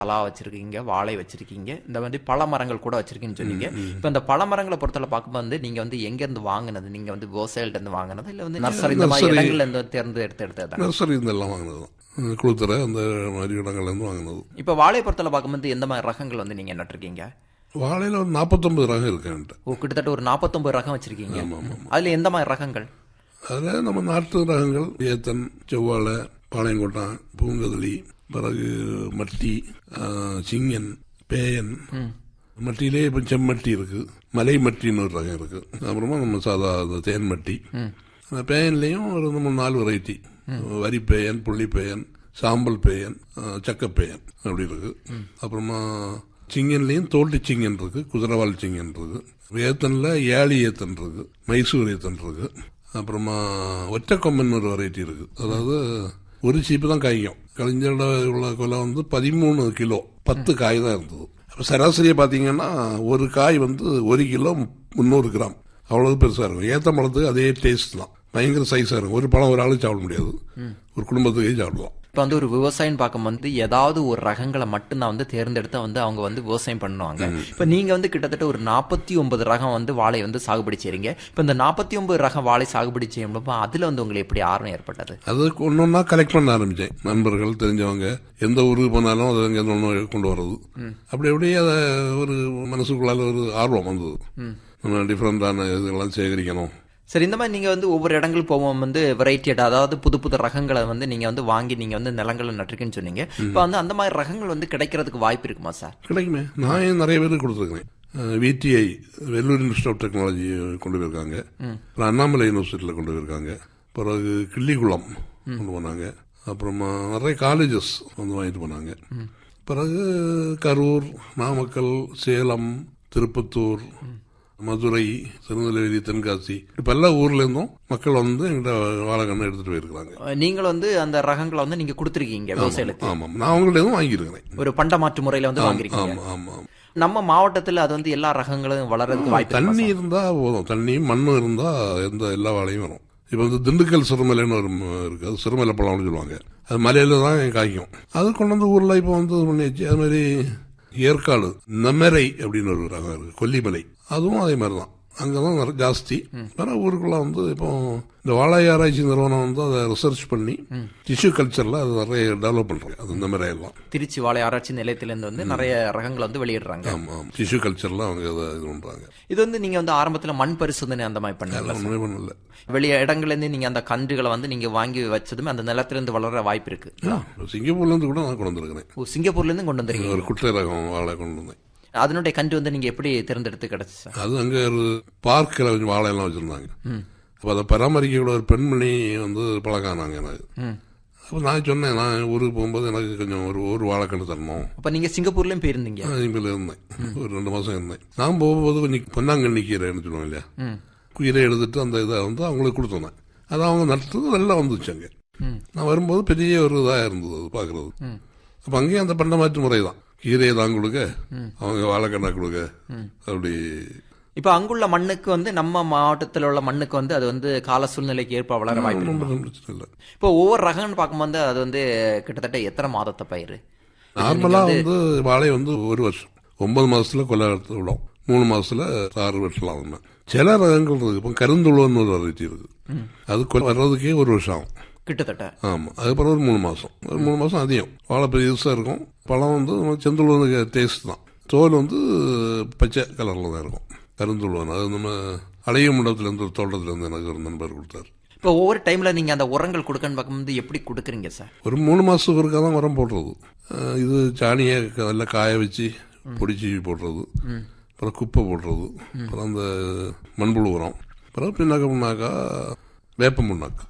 பலா வச்சிருக்கீங்க வாழை வச்சிருக்கீங்க இந்த மாதிரி பல மரங்கள் கூட வச்சிருக்கீங்கன்னு சொன்னீங்க இப்போ இந்த பல மரங்களை பொறுத்தவரை பார்க்கும்போது வந்து நீங்க வந்து எங்க இருந்து வாங்குனது நீங்க வந்து விவசாயிகிட்ட இருந்து வாங்குனது இல்ல வந்து நர்சரி இந்த மாதிரி நர்சரி. இடங்கள்ல இருந்து தேர்ந்து எடுத்து எடுத்தது நர்சரி இதெல்லாம் வாங்கினது தான் குளுத்துறை அந்த மாதிரி இடங்கள்லேருந்து வாங்கினது இப்போ வாழை பொறுத்தவரை பார்க்கும்போது எந்த மாதிரி ரகங்கள் வந்து நீங்க நட்டிருக்கீங்க வாழையில் ஒரு நாற்பத்தொம்பது ரகம் இருக்கு என்கிட்ட ஓ கிட்டத்தட்ட ஒரு நாற்பத்தொன்பது ரகம் வச்சிருக்கீங்க அதுல எந்த மாதிரி ரகங்கள் அதில் நம்ம நாட்டு ரகங்கள் ஏத்தன் செவ்வாழை பாளையங்கோட்டம் பூங்கதலி பிறகு மட்டி ஆ, சிங்கன் பேயன் மட்டியிலே இப்போ செம்மட்டி இருக்கு மலை மட்டின்னு ஒரு ரகம் இருக்கு அப்புறமா நம்ம சாதா அந்த தேன் மட்டி அந்த பேயன்லேயும் ஒரு நம்ம நாலு வெரைட்டி வரி பேயன் புள்ளி பேயன் சாம்பல் பேயன் ஆ, சக்கப்பேயன் அப்படி இருக்கு அப்புறமா சிங்கன்லேயும் தோல்டி சிங்கன் இருக்கு குதிரவால் சிங்கன் இருக்கு ஏத்தன்ல ஏழி ஏத்தன் இருக்கு மைசூர் ஏத்தன் இருக்கு அப்புறமா ஒற்றக்கொம்பன் ஒரு வெரைட்டி இருக்கு அதாவது ஒரு சீப்பு தான் காய்க்கும் கலைஞரோட உள்ள கொலை வந்து பதிமூணு கிலோ பத்து காய் தான் இருந்தது அப்ப சராசரியை பார்த்தீங்கன்னா ஒரு காய் வந்து ஒரு கிலோ முந்நூறு கிராம் அவ்வளவு பெருசா இருக்கும் ஏத்த பழத்துக்கு அதே டேஸ்ட் தான் பயங்கர சைஸா இருக்கும் ஒரு பழம் ஒரு ஆளு சாப்பிட முடியாது ஒரு குடும்பத்துக்கே சாப்பிடலாம் இப்போ வந்து ஒரு விவசாயம் பார்க்கும் வந்து ஏதாவது ஒரு ரகங்களை மட்டும்தான் வந்து தேர்ந்தெடுத்து வந்து அவங்க வந்து விவசாயம் பண்ணுவாங்க இப்போ நீங்க வந்து கிட்டத்தட்ட ஒரு நாற்பத்தி ஒன்பது ரகம் வந்து வாழை வந்து சாகுபடி செய்றீங்க இப்போ இந்த நாற்பத்தி ஒன்பது ரகம் வாழை சாகுபடி செய்யும்போது அதுல வந்து உங்களுக்கு எப்படி ஆர்வம் ஏற்பட்டது அது ஒன்னொன்னா கலெக்ட் பண்ண ஆரம்பிச்சேன் நண்பர்கள் தெரிஞ்சவங்க எந்த ஊருக்கு போனாலும் அதை அங்கே ஒன்று கொண்டு வர்றது அப்படி அப்படியே அதை ஒரு மனசுக்குள்ளால ஒரு ஆர்வம் வந்தது நம்ம டிஃப்ரெண்டான இதெல்லாம் சேகரிக்கணும் சரி இந்த மாதிரி நீங்க வந்து ஒவ்வொரு இடங்களுக்கு போவோம் வந்து வெரைட்டி அதாவது புது புது ரகங்களை வந்து நீங்க வந்து வாங்கி நீங்க வந்து நிலங்களை நட்டிருக்கேன்னு சொன்னீங்க இப்போ வந்து அந்த மாதிரி ரகங்கள் வந்து கிடைக்கிறதுக்கு வாய்ப்பு இருக்குமா சார் கிடைக்குமே நான் ஏன் நிறைய பேருக்கு கொடுத்துருக்கேன் VIT Vellore institute of technology கொண்டு போயிருக்காங்க அப்புறம் அண்ணாமலை யூனிவர்சிட்டியில் கொண்டு போயிருக்காங்க பிறகு கிள்ளிக்குளம் கொண்டு போனாங்க அப்புறமா நிறைய காலேஜஸ் வந்து வாங்கிட்டு போனாங்க பிறகு கரூர் நாமக்கல் சேலம் திருப்பத்தூர் மதுரை திருநெல்வேலி தென்காசி இப்ப எல்லா ஊர்ல இருந்தும் மக்கள் வந்து எங்கிட்ட வாழைக்கண்ணை எடுத்துட்டு போயிருக்கிறாங்க அஹ் நீங்கள் வந்து அந்த ரகங்களை வந்து நீங்க கொடுத்துருக்கீங்க விவசாயிகளுக்கு ஆமாம் நான் அவங்கள்ட்ட இருந்து வாங்கியிருக்கிறேன் ஒரு பண்ட மாற்று முறையில வந்து வாங்கிருக்கீங்க ஆமா ஆமா ஆமா நம்ம மாவட்டத்துல அது வந்து எல்லா ரகங்களும் வளர்றதுக்கு வாய்ப்பு இருக்குமா தண்ணி இருந்தா போதும் தண்ணி மண்ணும் இருந்தா எந்த எல்லா வாழையும் வரும் இப்போ வந்து திண்டுக்கல் சிறுமலைன்னு ஒரு ம- இருக்கு அது சிறுமலை பழம்னு சொல்லுவாங்க அது மலையில தான் காய்க்கும் அது கொண்டு வந்து ஊர்ல இப்போ வந்து இது பண்ணியாச்சு அது மாதிரி ஏற்காடு நெமரை அப்படின்னு ஒரு ரகம் இருக்கு கொல்லிமலை அதுவும் அதே மாதிரி தான் அங்கதான் நிறைய ஜாஸ்தி வேற ஊருக்குள்ள வந்து இப்போ இந்த வாழை ஆராய்ச்சி நிறுவனம் வந்து அதை ரிசர்ச் பண்ணி டிஷ்யூ கல்ச்சர்ல அது நிறைய டெவலப் பண்றாங்க அது இந்த மாதிரி எல்லாம் திருச்சி வாழை ஆராய்ச்சி நிலையத்திலிருந்து வந்து நிறைய ரகங்களை வந்து வெளியிடுறாங்க ஆமா ஆமா டிஷ்யூ கல்ச்சர்ல அவங்க அதை இது பண்றாங்க இது வந்து நீங்க வந்து ஆரம்பத்துல மண் பரிசோதனை அந்த மாதிரி பண்ணல ஒண்ணுமே பண்ணல வெளி இடங்கள்ல இருந்து நீங்க அந்த கன்றுகளை வந்து நீங்க வாங்கி வச்சதுமே அந்த நிலத்துல இருந்து வளர வாய்ப்பு இருக்கு ஆ, சிங்கப்பூர்ல இருந்து கூட நான் கொண்டு வந்திருக்கிறேன் ஓ சிங்கப்பூர்ல இருந்து கொண்டு வந்துருக்கீங்க ஒரு குட்டை ரகம் வாழை கொண்டு வந்தேன் அதனுடைய கன்று வந்து நீங்க எப்படி தேர்ந்தெடுத்து கிடைச்சு சார் அது அங்க ஒரு பார்க்கில் கொஞ்சம் வாழையெல்லாம் வச்சிருந்தாங்க அப்போ அதை பராமரிக்க கூட ஒரு பெண்மணி வந்து பழகானாங்க எனக்கு அப்போ நான் சொன்னேன் நான் ஊருக்கு போகும்போது எனக்கு கொஞ்சம் ஒரு ஒரு வாழைக்கன்று தரணும் அப்ப நீங்க சிங்கப்பூர்லயும் போயிருந்தீங்க நான் இங்கே இருந்தேன் ஒரு ரெண்டு மாசம் இருந்தேன் நான் போகும்போது கொஞ்சம் பொன்னாங்கண்ணி கீரைன்னு சொல்லுவோம் இல்லையா கீரை எடுத்துட்டு அந்த இதை வந்து அவங்களுக்கு கொடுத்தேன் அது அவங்க நட்டு நல்லா வந்துச்சு அங்கே நான் வரும்போது பெரிய ஒரு இதாக இருந்தது அது பார்க்கறது அப்போ அங்கேயும் அந்த பண்ண மாற்று முறை தான் கீரையை தான் கொடுக்க அவங்க வாழைக்கண்ணா கொடுக்க அப்படி இப்ப அங்குள்ள மண்ணுக்கு வந்து நம்ம மாவட்டத்தில் உள்ள மண்ணுக்கு வந்து அது வந்து கால சூழ்நிலைக்கு ஏற்ப வளர வாய்ப்பு இருக்கு ரொம்ப பிரச்சனை இல்லை இப்போ ஒவ்வொரு ரகம்னு பார்க்கும்போது அது வந்து கிட்டத்தட்ட எத்தனை மாதத்தை பயிர் நார்மலா வந்து வாழை வந்து ஒரு வருஷம் ஒன்பது மாசத்துல கொலை எடுத்து விடும் மூணு மாசத்துல தாறு வெட்டலாம் ஒண்ணு சில ரகங்கள் இருக்கு இப்போ கருந்துளன்னு ஒரு வெரைட்டி இருக்கு அது கொலை வர்றதுக்கே ஒரு வருஷம் ஆகும் கிட்டத்தட்ட ஆமா அதுக்கப்புறம் ஒரு மூணு மாசம் ஒரு மூணு மாசம் அதிகம் வாழை பெருசா இருக்கும் பழம் வந்து நம்ம செந்துள்ள டேஸ்ட் தான் தோல் வந்து பச்சை கலர்ல தான் இருக்கும் கருந்துள்ளுவன் அது நம்ம அழைய மண்டபத்துல இருந்து ஒரு தோட்டத்துல இருந்து எனக்கு ஒரு நண்பர் கொடுத்தாரு இப்போ ஒவ்வொரு டைம்ல நீங்க அந்த உரங்கள் கொடுக்கன்னு பார்க்கும்போது எப்படி கொடுக்குறீங்க சார் ஒரு மூணு மாசத்துக்கு ஒருக்கா தான் உரம் போடுறது அஹ் இது சாணியை க- நல்லா காய வச்சு பொடிச்சு போடுறது அப்புறம் குப்பை போடுறது அப்புறம் அந்த மண்புழு உரம் அப்புறம் பின்னாக்க முன்னாக்கா வேப்ப முன்னாக்கு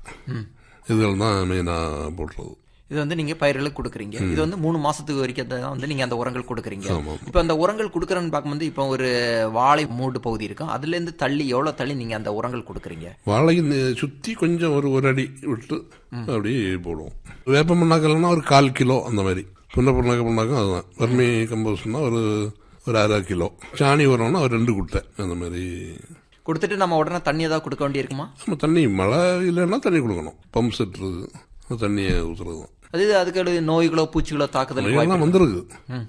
இதுகள் தான் மெயினாக போடுறது இது வந்து நீங்க பயிர்களுக்கு கொடுக்குறீங்க இது வந்து மூணு மாசத்துக்கு வரைக்கும் தான் வந்து நீங்க அந்த உரங்கள் கொடுக்குறீங்க ஆமாம். இப்போ அந்த உரங்கள் கொடுக்குறேன்னு பார்க்கும்போது இப்போ ஒரு வாழை மூடு பகுதி இருக்கும் அதுல இருந்து தள்ளி எவ்வளவு தள்ளி நீங்க அந்த உரங்கள் கொடுக்குறீங்க வாழைக்கு நி- சுத்தி கொஞ்சம் ஒரு ஒரு அடி விட்டு அப்படி போடுவோம் வேப்ப முன்னாக்கெல்லாம் ஒரு கால் கிலோ அந்த மாதிரி புண்ண புண்ணாக்க புண்ணாக்கம் அதுதான் வர்மி கம்போஸ்ட்னா ஒரு ஒரு அரை கிலோ சாணி உரம்னா ஒரு ரெண்டு குட்டை அந்த மாதிரி கொடுத்துட்டு நம்ம உடனே தண்ணி ஏதாவது கொடுக்க வேண்டியிருக்குமா நம்ம தண்ணி மழை இல்லைன்னா தண்ணி கொடுக்கணும் பம்ப் செட் இருக்கு அந்த தண்ணியை ஊற்றுறது தான் அது அதுக்கு நோய்களோ பூச்சிகளோ தாக்குதல் இதெல்லாம் வந்திருக்கு